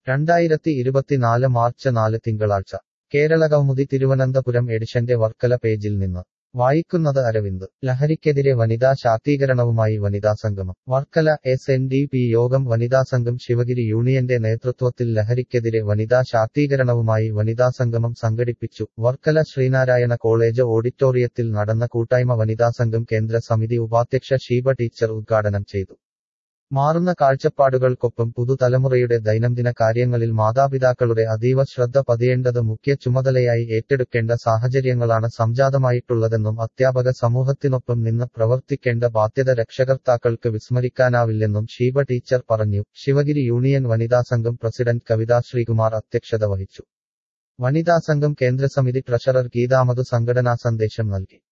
രണ്ടായിരത്തി ഇരുപത്തിനാല് മാർച്ച് നാല് തിങ്കളാഴ്ച കേരള കൗമുദി തിരുവനന്തപുരം എഡിഷന്റെ വർക്കല പേജിൽ നിന്ന് വായിക്കുന്നത് അരവിന്ദ് ലഹരിക്കെതിരെ വനിതാ ശാക്തീകരണവുമായി വനിതാ സംഗമം Varkala S N D P യോഗം വനിതാ സംഘം ശിവഗിരി യൂണിയന്റെ നേതൃത്വത്തിൽ ലഹരിക്കെതിരെ വനിതാ ശാക്തീകരണവുമായി വനിതാ സംഗമം സംഘടിപ്പിച്ചു വർക്കല ശ്രീനാരായണ കോളേജ് ഓഡിറ്റോറിയത്തിൽ നടന്ന കൂട്ടായ്മ വനിതാ സംഘം കേന്ദ്ര സമിതി ഉപാധ്യക്ഷ ഷീബ ടീച്ചർ ഉദ്ഘാടനം ചെയ്തു മാറുന്ന കാഴ്ചപ്പാടുകൾക്കൊപ്പം പുതുതലമുറയുടെ ദൈനംദിന കാര്യങ്ങളിൽ മാതാപിതാക്കളുടെ അതീവ ശ്രദ്ധ പതിയേണ്ടത് മുഖ്യ ചുമതലയായി ഏറ്റെടുക്കേണ്ട സാഹചര്യങ്ങളാണ് സംജാതമായിട്ടുള്ളതെന്നും അധ്യാപക സമൂഹത്തിനൊപ്പം നിന്ന് പ്രവർത്തിക്കേണ്ട ബാധ്യത രക്ഷകർത്താക്കൾക്ക് വിസ്മരിക്കാനാവില്ലെന്നും ഷീബ ടീച്ചർ പറഞ്ഞു ശിവഗിരി യൂണിയൻ വനിതാ സംഘം പ്രസിഡന്റ് കവിതാ ശ്രീകുമാർ അധ്യക്ഷത വഹിച്ചു വനിതാ സംഘം കേന്ദ്രസമിതി ട്രഷറർ ഗീതാമധു സംഘടനാ സന്ദേശം നൽകി